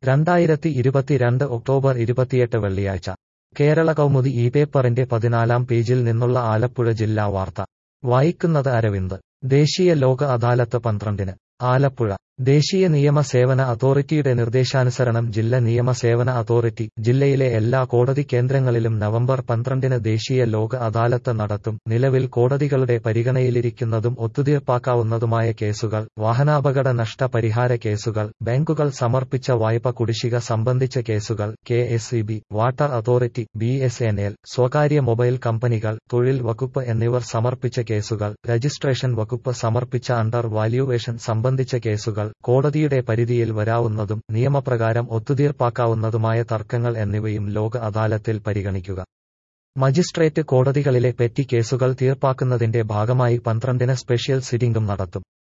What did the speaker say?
രണ്ടായിരത്തി ഇരുപത്തിരണ്ട് ഒക്ടോബർ ഇരുപത്തിയെട്ട് വെള്ളിയാഴ്ച കേരള കൗമുദി ഈ പേപ്പറിന്റെ പതിനാലാം പേജിൽ നിന്നുള്ള ആലപ്പുഴ ജില്ലാ വാർത്ത വായിക്കുന്നത് അരവിന്ദ് ദേശീയ ലോക അദാലത്ത് പന്ത്രണ്ടിന് ആലപ്പുഴ ദേശീയ നിയമ സേവന അതോറിറ്റിയുടെ നിർദ്ദേശാനുസരണം ജില്ല നിയമ സേവന അതോറിറ്റി ജില്ലയിലെ എല്ലാ കോടതി കേന്ദ്രങ്ങളിലും നവംബർ പന്ത്രണ്ടിന് ദേശീയ ലോക അദാലത്ത് നടത്തും നിലവിൽ കോടതികളുടെ പരിഗണനയിലിരിക്കുന്നതും ഒത്തുതീർപ്പാക്കാവുന്നതുമായ കേസുകൾ വാഹനാപകട നഷ്ട പരിഹാര കേസുകൾ ബാങ്കുകൾ സമർപ്പിച്ച വായ്പ കുടിശ്ശിക സംബന്ധിച്ച കേസുകൾ K S E B water authority B S N L സ്വകാര്യ മൊബൈൽ കമ്പനികൾ തൊഴിൽ വകുപ്പ് എന്നിവർ സമർപ്പിച്ച കേസുകൾ രജിസ്ട്രേഷൻ വകുപ്പ് സമർപ്പിച്ച അണ്ടർ വാല്യുവേഷൻ സംബന്ധിച്ച കേസുകൾ കോടതിയുടെ പരിധിയിൽ വരാവുന്നതും നിയമപ്രകാരം ഒത്തുതീർപ്പാക്കാവുന്നതുമായ തർക്കങ്ങൾ എന്നിവയും ലോക അദാലത്തിൽ പരിഗണിക്കുക മജിസ്ട്രേറ്റ് കോടതികളിലെ പെറ്റി കേസുകൾ തീർപ്പാക്കുന്നതിന്റെ ഭാഗമായി പന്ത്രണ്ടിന് സ്പെഷ്യൽ സിറ്റിംഗും നടത്തും